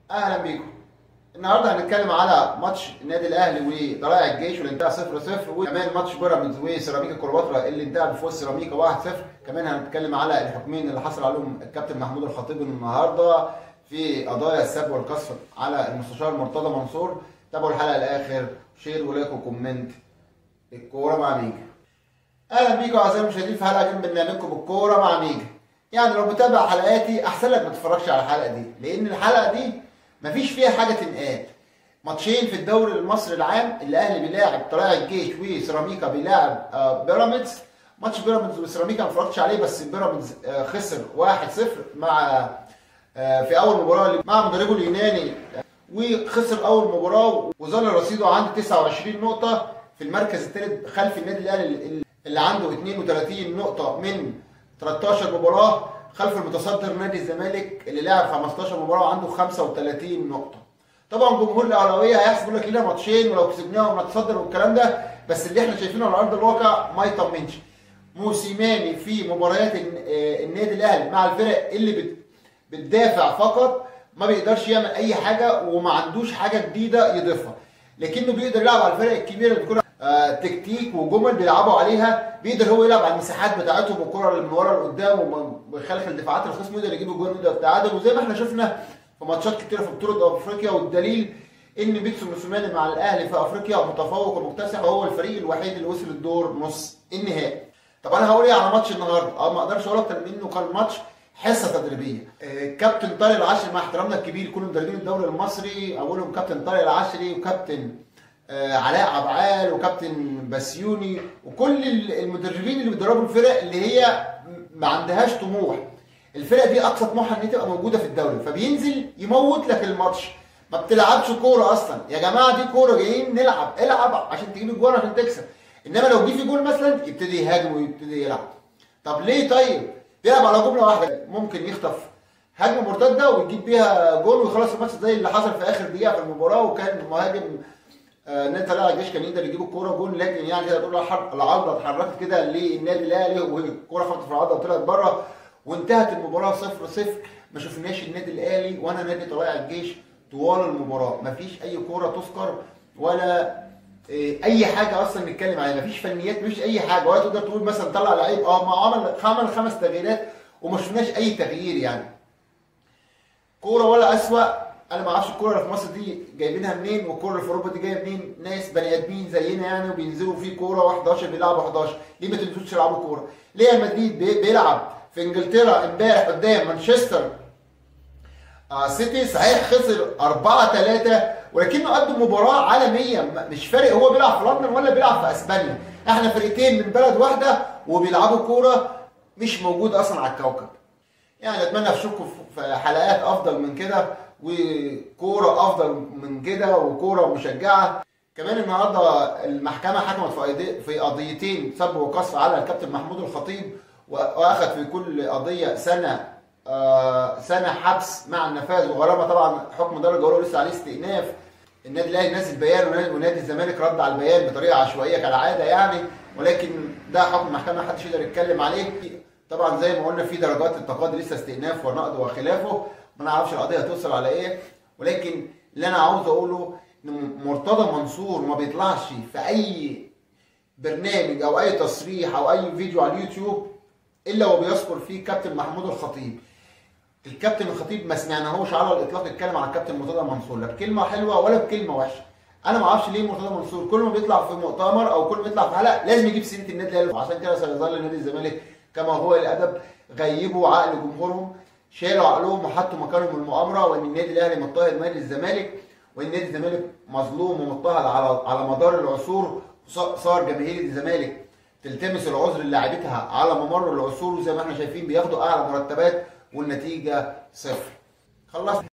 اهلا بيكم النهارده هنتكلم على ماتش النادي الاهلي وطلائع الجيش واللي انتهى 0 0 وكمان ماتش بيراميدز وسيراميكا كليوباترا اللي انتهى بفوز سيراميكا 1 0 كمان هنتكلم على الحكمين اللي حصل عليهم الكابتن محمود الخطيب النهارده في قضايا السب والقصف على المستشار مرتضى منصور تابعوا الحلقه للاخر شير ولايك وكومنت الكوره مع ميجا اهلا بيكم اعزائي المشاهدين في حلقه من برنامجكم الكوره مع ميجا يعني لو متابع حلقاتي احسن لك ما تتفرجش على الحلقه دي لان الحلقه دي مفيش فيها حاجه تنقال ماتشين في الدوري المصري العام الاهلي بيلاعب طلائع الجيش وسيراميكا بيلاعب آه، بيراميدز ماتش بيراميدز وسيراميكا ما اتفرجتش عليه بس بيراميدز آه، خسر 1-0 مع آه، في اول مباراه اللي- مع مدربه اليوناني آه، وخسر اول مباراه وظل رصيده عند 29 نقطه في المركز الثالث خلف النادي الاهلي اللي- اللي عنده 32 نقطه من 13 مباراه خلف المتصدر نادي الزمالك اللي لعب 15 مباراه وعنده 35 نقطه طبعا جمهور الاهلاويه هيحسب يقول لك لينا ماتشين ولو كسبناهم نتصدر والكلام ده بس اللي احنا شايفينه على ارض الواقع ما يطمنش موسيماني في مباريات الن- آه، النادي الاهلي مع الفرق اللي بت- بتدافع فقط ما بيقدرش يعمل اي حاجه وما عندوش حاجه جديده يضيفها لكنه بيقدر يلعب على الفرق الكبيره اللي بتكون آه، تكتيك وجمل بيلعبوا عليها بيقدر هو يلعب على المساحات بتاعتهم والكره اللي من ورا لقدام ويخلخل دفاعات الخصم ويقدر يجيب الجول ويقدر التعادل وزي ما احنا شفنا في ماتشات كتيره في بطوله افريقيا والدليل ان بيتسو موسيماني مع الاهلي في افريقيا متفوق ومكتسح وهو الفريق الوحيد اللي وصل الدور نص النهائي طب انا هقول ايه على ماتش النهارده اه ما اقدرش اقول اكتر من انه كان ماتش حصه تدريبيه آه، كابتن طارق العشري مع احترامنا الكبير كل مدربين الدوري المصري اولهم كابتن طارق العشري وكابتن آه، علاء عبعال وكابتن بسيوني وكل ال- المدربين اللي بيدربوا الفرق اللي هي ما عندهاش طموح الفرق دي اقصى طموحها ان هي تبقى موجوده في الدوري فبينزل يموت لك الماتش ما بتلعبش كوره اصلا يا جماعه دي كوره جايين نلعب العب عشان تجيب الجول عشان تكسب انما لو جه في جول مثلا يبتدي يهاجم ويبتدي يلعب طب ليه طيب بيلعب على جمله واحده ممكن يخطف هجمه مرتده ويجيب بيها جول ويخلص الماتش زي اللي حصل في اخر دقيقه في المباراه وكان المهاجم آه، نادي طلائع الجيش كان يقدر يجيب الكوره جول لكن يعني كده تقول الحر- العارضه اتحركت كده للنادي الاهلي والكوره خبطت في العارضه وطلعت بره وانتهت المباراه 0 0 ما شفناش النادي الاهلي وانا نادي طلائع الجيش طوال المباراه ما فيش اي كوره تذكر ولا إيه، اي حاجه اصلا نتكلم عليها مفيش فنيات مفيش اي حاجه ولا تقدر تقول مثلا طلع لعيب اه ما عمل عمل خمس تغييرات وما شفناش اي تغيير يعني كوره ولا اسوأ انا ما اعرفش الكوره اللي في مصر دي جايبينها منين والكوره اللي في اوروبا دي جايه منين ناس بني ادمين زينا يعني وبينزلوا في كوره و11 بيلعبوا 11 ليه ما تنزلوش تلعبوا كوره ليه ريال مدريد بي- بيلعب في انجلترا امبارح قدام مانشستر آه سيتي صحيح خسر 4 3 ولكنه قدم مباراه عالميه م- مش فارق هو بيلعب في لندن ولا بيلعب في اسبانيا احنا فرقتين من بلد واحده وبيلعبوا كوره مش موجود اصلا على الكوكب يعني اتمنى اشوفكم في حلقات افضل من كده وكوره افضل من كده وكوره مشجعه كمان النهارده المحكمه حكمت في قضي- في قضيتين سب وقصف على الكابتن محمود الخطيب و- واخذ في كل قضيه سنه آه، سنه حبس مع النفاذ وغرامه طبعا حكم درجه اولى لسه عليه استئناف النادي الاهلي نزل بيان ونادي- ونادي الزمالك رد على البيان بطريقه عشوائيه كالعاده يعني ولكن ده حكم المحكمه محدش يقدر يتكلم عليه طبعا زي ما قلنا في درجات التقاضي لسه استئناف ونقد وخلافه ما نعرفش القضيه هتوصل على ايه ولكن اللي انا عاوز اقوله ان مرتضى منصور ما بيطلعش في اي برنامج او اي تصريح او اي فيديو على اليوتيوب الا وبيذكر فيه كابتن محمود الخطيب الكابتن الخطيب ما سمعناهوش على الاطلاق يتكلم عن الكابتن مرتضى منصور لا بكلمه حلوه ولا بكلمه وحشه انا ما اعرفش ليه مرتضى منصور كل ما بيطلع في مؤتمر او كل ما يطلع في حلقه لازم يجيب سيره النادي الاهلي وعشان كده سيظل نادي الزمالك كما هو الادب غيبوا عقل جمهورهم شالوا عقلهم وحطوا مكانهم المؤامره وان النادي الاهلي مضطهد نادي الزمالك وان نادي الزمالك مظلوم ومضطهد على على مدار العصور صار جماهير الزمالك تلتمس العذر للاعبتها على ممر العصور وزي ما احنا شايفين بياخدوا اعلى مرتبات والنتيجه صفر خلصنا